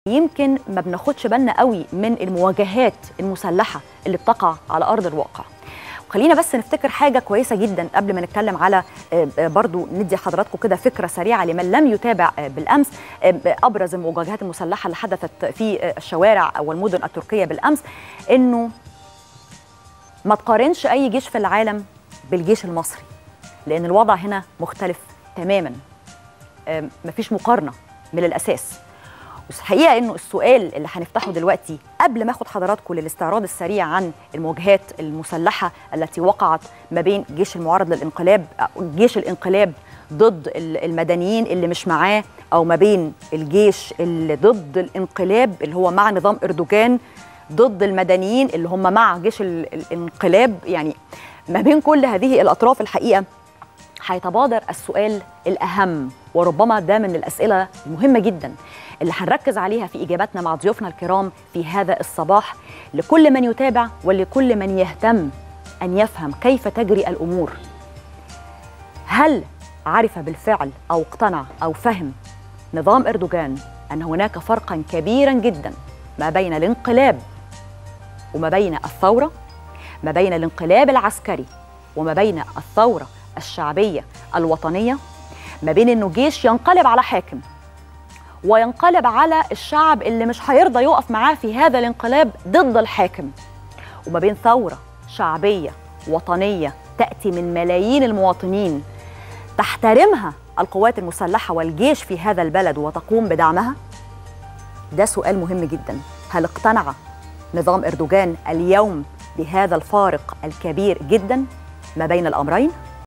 يمكن ما بناخدش بالنا قوي من المواجهات المسلحه اللي بتقع على ارض الواقع خلينا بس نفتكر حاجه كويسه جدا قبل ما نتكلم على برضو ندي حضراتكم كده فكره سريعه لمن لم يتابع بالامس ابرز المواجهات المسلحه اللي حدثت في الشوارع والمدن التركيه بالامس انه ما تقارنش اي جيش في العالم بالجيش المصري لان الوضع هنا مختلف تماما مفيش مقارنه من الاساس والحقيقه انه السؤال اللي هنفتحه دلوقتي قبل ما اخد حضراتكم للاستعراض السريع عن المواجهات المسلحه التي وقعت ما بين جيش المعارض للانقلاب جيش الانقلاب ضد المدنيين اللي مش معاه او ما بين الجيش اللي ضد الانقلاب اللي هو مع نظام اردوغان ضد المدنيين اللي هم مع جيش الانقلاب يعني ما بين كل هذه الاطراف الحقيقه هيتبادر السؤال الاهم وربما ده من الاسئله المهمه جدا اللي هنركز عليها في اجاباتنا مع ضيوفنا الكرام في هذا الصباح لكل من يتابع ولكل من يهتم ان يفهم كيف تجري الامور. هل عرف بالفعل او اقتنع او فهم نظام اردوغان ان هناك فرقا كبيرا جدا ما بين الانقلاب وما بين الثوره، ما بين الانقلاب العسكري وما بين الثوره الشعبيه الوطنيه، ما بين انه جيش ينقلب على حاكم وينقلب على الشعب اللي مش هيرضى يقف معاه في هذا الانقلاب ضد الحاكم وما بين ثورة شعبية وطنية تأتي من ملايين المواطنين تحترمها القوات المسلحة والجيش في هذا البلد وتقوم بدعمها ده سؤال مهم جدا هل اقتنع نظام اردوغان اليوم بهذا الفارق الكبير جدا ما بين الأمرين؟